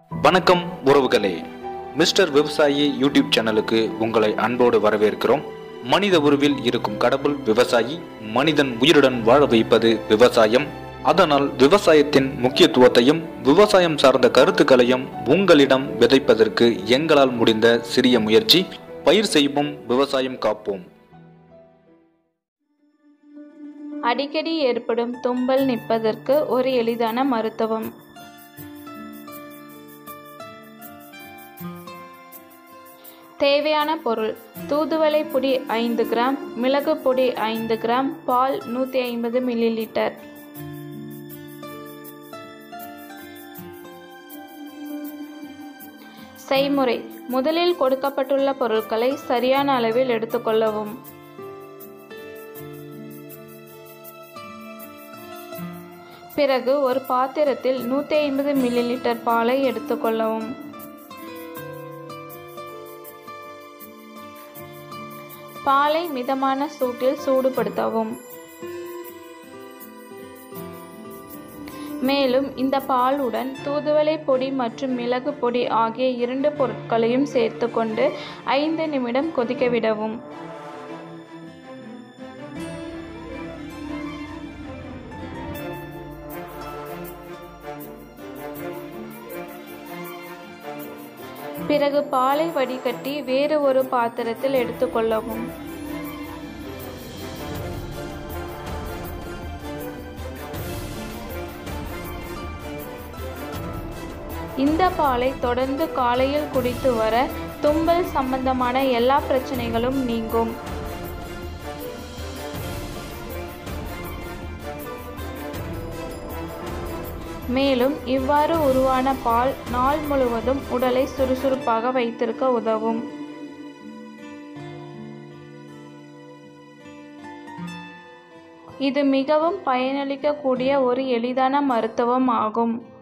வணக்கம் உறவுகளே மிஸ்டர் விவசாயி யூடியூப் சேனலுக்கு உங்களை அன்போடு வரவேற்கிறோம் மனித உருவில் இருக்கும் கடவுள் விவசாயி மனிதன் உயிருடன் வாழ வைப்பது விவசாயம் அதனால் விவசாயத்தின் முக்கியத்துவத்தையும் விவசாயம் சார்ந்த கருத்துக்களையும் உங்களிடம் விதைப்பதற்கு எங்களால் முடிந்த சிறிய முயற்சி பயிர் செய்வோம் விவசாயம் காப்போம் அடிக்கடி ஏற்படும் தும்பல் நிற்பதற்கு ஒரு எளிதான மருத்துவம் தேவையான பொருள் தூதுவளை பொடி ஐந்து கிராம் மிளகு பொடி ஐந்து கிராம் பால் நூற்றி ஐம்பது மில்லி லிட்டர் செய்முறை முதலில் கொடுக்கப்பட்டுள்ள பொருட்களை சரியான அளவில் எடுத்துக்கொள்ளவும் பிறகு ஒரு பாத்திரத்தில் நூற்றி ஐம்பது மில்லி லிட்டர் பாலை எடுத்துக்கொள்ளவும் பாலை மிதமான சூட்டில் சூடுபடுத்தவும் மேலும் இந்த பாலுடன் தூதுவளை பொடி மற்றும் மிளகு பொடி ஆகிய இரண்டு பொருட்களையும் சேர்த்துக்கொண்டு ஐந்து நிமிடம் கொதிக்க விடவும் பிறகு பாலை வடிகட்டி வேறு ஒரு பாத்திரத்தில் எடுத்துக்கொள்ளவும் இந்த பாலை தொடர்ந்து காலையில் குடித்து வர தும்பல் சம்பந்தமான எல்லா பிரச்சனைகளும் நீங்கும் மேலும் இவ்வாறு உருவான பால் நாள் முழுவதும் உடலை சுறுசுறுப்பாக வைத்திருக்க உதவும் இது மிகவும் பயனளிக்கக்கூடிய ஒரு எளிதான மருத்துவம் ஆகும்